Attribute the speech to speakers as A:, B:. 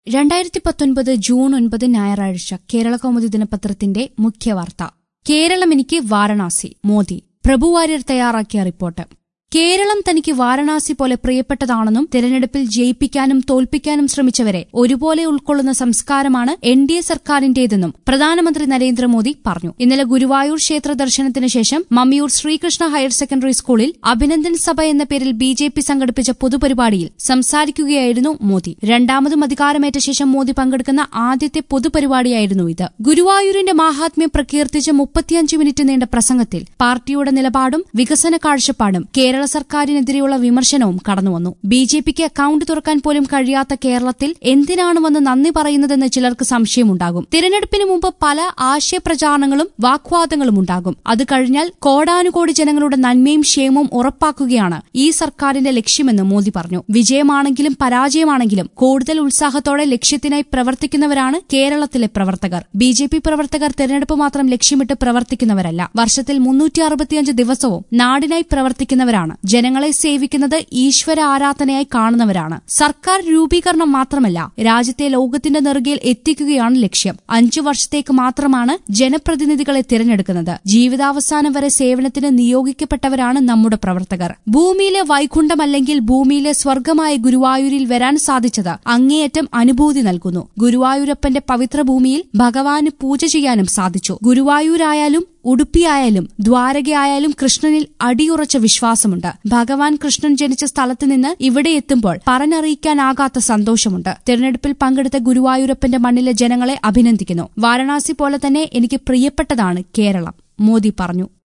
A: രണ്ടായിരത്തി പത്തൊൻപത് ജൂൺ ഒൻപത് ഞായറാഴ്ച കേരള കൗമുദി ദിനപത്രത്തിന്റെ മുഖ്യവാർത്ത കേരളം എനിക്ക് വാരണാസി മോദി പ്രഭു വാര്യർ തയ്യാറാക്കിയ റിപ്പോർട്ട് കേരളം തനിക്ക് വാരണാസി പോലെ പ്രിയപ്പെട്ടതാണെന്നും തിരഞ്ഞെടുപ്പിൽ ജയിപ്പിക്കാനും തോൽപ്പിക്കാനും ശ്രമിച്ചവരെ ഒരുപോലെ ഉൾക്കൊള്ളുന്ന സംസ്കാരമാണ് എൻ ഡി എ സർക്കാരിന്റേതെന്നും പ്രധാനമന്ത്രി നരേന്ദ്രമോദി പറഞ്ഞു ഇന്നലെ ഗുരുവായൂർ ക്ഷേത്ര ദർശനത്തിന് ശേഷം മമ്മിയൂർ ശ്രീകൃഷ്ണ ഹയർ സെക്കൻഡറി സ്കൂളിൽ അഭിനന്ദൻ സഭ എന്ന പേരിൽ ബി ജെ പി സംഘടിപ്പിച്ച പൊതുപരിപാടിയിൽ സംസാരിക്കുകയായിരുന്നു മോദി രണ്ടാമതും അധികാരമേറ്റ ശേഷം മോദി പങ്കെടുക്കുന്ന ആദ്യത്തെ പൊതുപരിപാടിയായിരുന്നു ഇത് ഗുരുവായൂരിന്റെ മാഹാത്മ്യം പ്രകീർത്തിച്ച് മുപ്പത്തിയഞ്ച് മിനിറ്റ് നീണ്ട പ്രസംഗത്തിൽ പാർട്ടിയുടെ നിലപാടും വികസന കാഴ്ചപ്പാടും കേരള സർക്കാരിനെതിരെയുള്ള വിമർശനവും കടന്നുവന്നു ബി ജെ പിക്ക് അക്കൌണ്ട് തുറക്കാൻ പോലും കഴിയാത്ത കേരളത്തിൽ എന്തിനാണ് വന്ന് നന്ദി പറയുന്നതെന്ന് ചിലർക്ക് സംശയമുണ്ടാകും തിരഞ്ഞെടുപ്പിന് മുമ്പ് പല ആശയപ്രചാരണങ്ങളും വാഗ്വാദങ്ങളും ഉണ്ടാകും അത് കഴിഞ്ഞാൽ കോടാനുകോടി ജനങ്ങളുടെ നന്മയും ക്ഷേമവും ഉറപ്പാക്കുകയാണ് ഈ സർക്കാരിന്റെ ലക്ഷ്യമെന്ന് മോദി പറഞ്ഞു വിജയമാണെങ്കിലും പരാജയമാണെങ്കിലും കൂടുതൽ ഉത്സാഹത്തോടെ ലക്ഷ്യത്തിനായി പ്രവർത്തിക്കുന്നവരാണ് കേരളത്തിലെ പ്രവർത്തകർ ബി ജെ പി പ്രവർത്തകർ തെരഞ്ഞെടുപ്പ് മാത്രം ലക്ഷ്യമിട്ട് പ്രവർത്തിക്കുന്നവരല്ല വർഷത്തിൽ മുന്നൂറ്റി അറുപത്തിയഞ്ച് ദിവസവും നാടിനായി പ്രവർത്തിക്കുന്നവരാണ് ജനങ്ങളെ സേവിക്കുന്നത് ഈശ്വര ആരാധനയായി കാണുന്നവരാണ് സർക്കാർ രൂപീകരണം മാത്രമല്ല രാജ്യത്തെ ലോകത്തിന്റെ നെറുകയിൽ എത്തിക്കുകയാണ് ലക്ഷ്യം അഞ്ചു വർഷത്തേക്ക് മാത്രമാണ് ജനപ്രതിനിധികളെ തിരഞ്ഞെടുക്കുന്നത് ജീവിതാവസാനം വരെ സേവനത്തിന് നിയോഗിക്കപ്പെട്ടവരാണ് നമ്മുടെ പ്രവർത്തകർ ഭൂമിയിലെ വൈകുണ്ഠമല്ലെങ്കിൽ ഭൂമിയിലെ സ്വർഗമായ ഗുരുവായൂരിൽ വരാൻ സാധിച്ചത് അങ്ങേയറ്റം അനുഭൂതി നൽകുന്നു ഗുരുവായൂരപ്പന്റെ പവിത്ര ഭൂമിയിൽ ഭഗവാന് പൂജ ചെയ്യാനും സാധിച്ചു ഗുരുവായൂരായാലും ഉടുപ്പിയായാലും ദ്വാരകയായാലും കൃഷ്ണനിൽ അടിയുറച്ച വിശ്വാസമുണ്ട് ഭഗവാൻ കൃഷ്ണൻ ജനിച്ച സ്ഥലത്ത് നിന്ന് ഇവിടെ എത്തുമ്പോൾ പറഞ്ഞറിയിക്കാനാകാത്ത സന്തോഷമുണ്ട് തിരഞ്ഞെടുപ്പിൽ പങ്കെടുത്ത ഗുരുവായൂരപ്പന്റെ മണ്ണിലെ ജനങ്ങളെ അഭിനന്ദിക്കുന്നു വാരണാസി പോലെ തന്നെ എനിക്ക് പ്രിയപ്പെട്ടതാണ് കേരളം മോദി പറഞ്ഞു